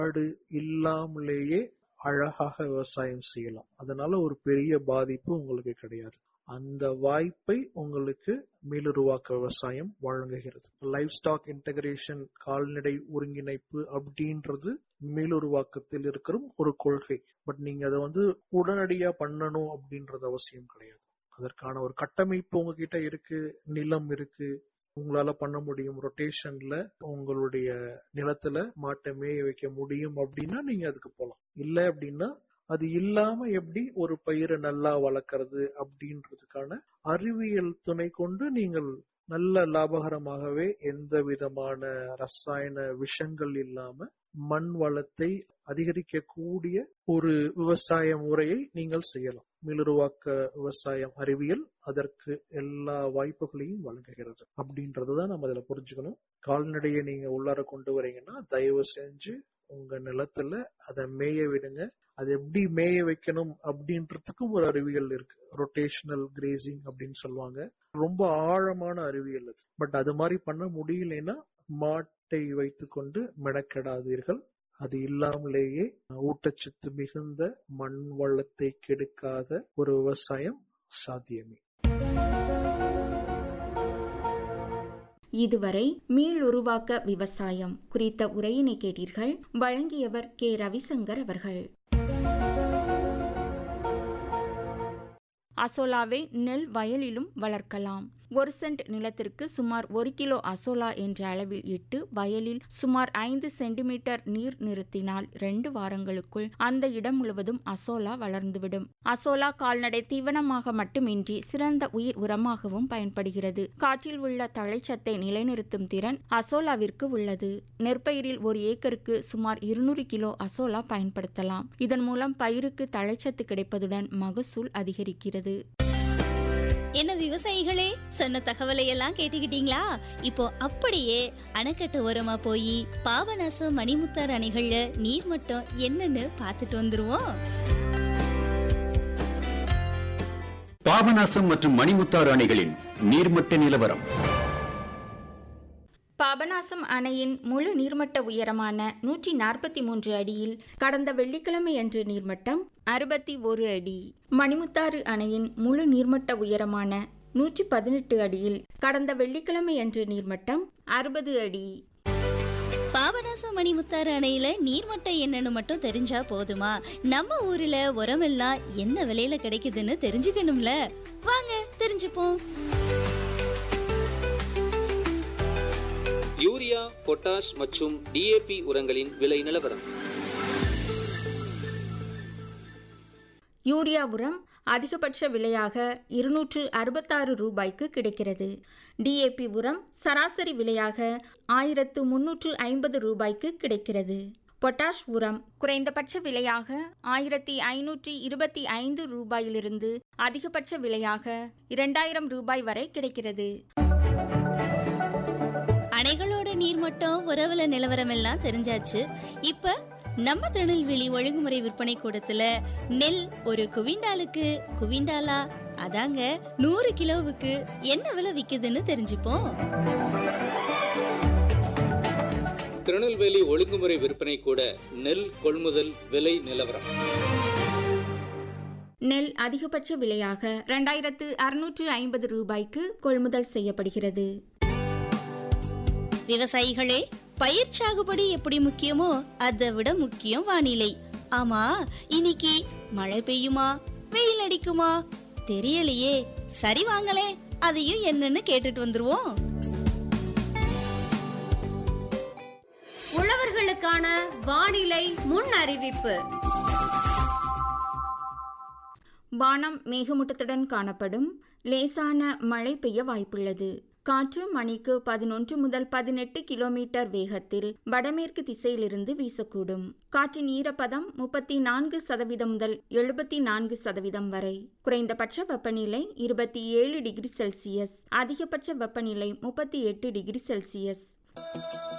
காடு இல்லாமலேயே அழகாக விவசாயம் செய்யலாம் அதனால ஒரு பெரிய பாதிப்பு உங்களுக்கு கிடையாது அந்த வாய்ப்பை உங்களுக்கு மீளுருவாக்க விவசாயம் வழங்குகிறது லைஃப் ஸ்டாக் இன்டகிரேஷன் கால்நடை ஒருங்கிணைப்பு அப்படின்றது மீளுருவாக்கத்தில் இருக்கிற ஒரு கொள்கை பட் நீங்க அதை வந்து உடனடியா பண்ணணும் அப்படின்றது அவசியம் கிடையாது அதற்கான ஒரு கட்டமைப்பு உங்ககிட்ட இருக்கு நிலம் இருக்கு உங்களால பண்ண முடியும் ரொட்டேஷன்ல உங்களுடைய நிலத்துல மாட்டை மேய வைக்க முடியும் அப்படின்னா நீங்க அதுக்கு போலாம் இல்ல அப்படின்னா அது இல்லாம எப்படி ஒரு பயிரை நல்லா வளர்க்கறது அப்படின்றதுக்கான அறிவியல் துணை கொண்டு நீங்கள் நல்ல லாபகரமாகவே எந்த விதமான ரசாயன விஷங்கள் இல்லாம மண் வளத்தை அதிகரிக்கக்கூடிய ஒரு விவசாய முறையை நீங்கள் செய்யலாம் மீளுருவாக்க விவசாயம் அறிவியல் அதற்கு எல்லா வாய்ப்புகளையும் வழங்குகிறது அப்படின்றதுதான் நம்ம அதுல புரிஞ்சுக்கணும் கால்நடையை நீங்க உள்ளார கொண்டு வரீங்கன்னா தயவு செஞ்சு உங்க நிலத்துல அதை மேய விடுங்க அது எப்படி மேய வைக்கணும் அப்படின்றதுக்கும் ஒரு அறிவியல் இருக்கு ரொட்டேஷனல் கிரேசிங் அப்படின்னு சொல்லுவாங்க ரொம்ப ஆழமான அறிவியல் அது பட் அது மாதிரி பண்ண முடியலன்னா மாட்டை வைத்துக்கொண்டு மெனக்கெடாதீர்கள் அது இல்லாமலேயே ஊட்டச்சத்து மிகுந்த மண் வளத்தை கெடுக்காத ஒரு விவசாயம் சாத்தியமே இதுவரை மீளுருவாக்க விவசாயம் குறித்த உரையினை கேட்டீர்கள் வழங்கியவர் கே ரவிசங்கர் அவர்கள் அசோலாவை நெல் வயலிலும் வளர்க்கலாம் ஒரு சென்ட் நிலத்திற்கு சுமார் ஒரு கிலோ அசோலா என்ற அளவில் இட்டு வயலில் சுமார் ஐந்து சென்டிமீட்டர் நீர் நிறுத்தினால் ரெண்டு வாரங்களுக்குள் அந்த இடம் முழுவதும் அசோலா வளர்ந்துவிடும் அசோலா கால்நடை தீவனமாக மட்டுமின்றி சிறந்த உயிர் உரமாகவும் பயன்படுகிறது காற்றில் உள்ள தழைச்சத்தை நிலைநிறுத்தும் திறன் அசோலாவிற்கு உள்ளது நெற்பயிரில் ஒரு ஏக்கருக்கு சுமார் இருநூறு கிலோ அசோலா பயன்படுத்தலாம் இதன் மூலம் பயிருக்கு தழைச்சத்து கிடைப்பதுடன் மகசூல் அதிகரிக்கிறது என்ன விவசாயிகளே சொன்ன தகவலை எல்லாம் கேட்டுக்கிட்டீங்களா இப்போ அப்படியே அணைக்கட்டு ஓரமா போய் பாபநாசம் மணிமுத்தார் அணைகள்ல நீர்மட்டம் என்னன்னு பார்த்துட்டு வந்துருவோம் பாபநாசம் மற்றும் மணிமுத்தாறு அணைகளின் நீர்மட்ட நிலவரம் பாபநாசம் அணையின் முழு நீர்மட்ட உயரமான நூற்றி நாற்பத்தி மூன்று அடியில் கடந்த வெள்ளிக்கிழமை அன்று நீர்மட்டம் அறுபத்தி ஒரு அடி மணிமுத்தாறு அணையின் முழு நீர்மட்ட உயரமான நூற்றி பதினெட்டு அடியில் கடந்த வெள்ளிக்கிழமை அன்று நீர்மட்டம் அறுபது அடி பாபநாசம் மணிமுத்தாறு அணையில நீர்மட்டம் என்னன்னு மட்டும் தெரிஞ்சா போதுமா நம்ம ஊர்ல உரமெல்லாம் என்ன விலையில கிடைக்குதுன்னு தெரிஞ்சுக்கணும்ல வாங்க தெரிஞ்சுப்போம் யூரியா பொட்டாஷ் மற்றும் டிஏபி உரங்களின் விலை நிலவரம் யூரியா உரம் அதிகபட்ச விலையாக இருநூற்று அறுபத்தாறு ரூபாய்க்கு கிடைக்கிறது டிஏபி உரம் சராசரி விலையாக ஆயிரத்து முன்னூற்று ஐம்பது ரூபாய்க்கு கிடைக்கிறது பொட்டாஷ் உரம் குறைந்தபட்ச விலையாக ஆயிரத்தி ஐநூற்றி இருபத்தி ஐந்து ரூபாயிலிருந்து அதிகபட்ச விலையாக இரண்டாயிரம் ரூபாய் வரை கிடைக்கிறது அணைகளோட நீர்மட்டம் உறவுல நிலவரம் எல்லாம் தெரிஞ்சாச்சு இப்ப நம்ம திருநெல்வேலி ஒழுங்குமுறை விற்பனை கூடத்துல நெல் ஒரு குவிண்டாலுக்கு குவிண்டாலா அதாங்க நூறு கிலோவுக்கு என்ன விலை விக்குதுன்னு தெரிஞ்சுப்போம் திருநெல்வேலி ஒழுங்குமுறை விற்பனை கூட நெல் கொள்முதல் விலை நிலவரம் நெல் அதிகபட்ச விலையாக இரண்டாயிரத்து அறுநூற்று ஐம்பது ரூபாய்க்கு கொள்முதல் செய்யப்படுகிறது விவசாயிகளே பயிர் சாகுபடி எப்படி முக்கியமோ அதை விட முக்கியம் வானிலை ஆமா இன்னைக்கு மழை பெய்யுமா வெயில் அடிக்குமா தெரியலையே சரி வாங்களே அதையும் என்னன்னு கேட்டுட்டு வந்துருவோம் உழவர்களுக்கான வானிலை முன் அறிவிப்பு வானம் மேகமூட்டத்துடன் காணப்படும் லேசான மழை பெய்ய வாய்ப்புள்ளது காற்று மணிக்கு பதினொன்று முதல் பதினெட்டு கிலோமீட்டர் வேகத்தில் வடமேற்கு திசையிலிருந்து வீசக்கூடும் காற்றின் ஈரப்பதம் முப்பத்தி நான்கு சதவீதம் முதல் எழுபத்தி நான்கு சதவீதம் வரை குறைந்தபட்ச வெப்பநிலை இருபத்தி ஏழு டிகிரி செல்சியஸ் அதிகபட்ச வெப்பநிலை முப்பத்தி எட்டு டிகிரி செல்சியஸ்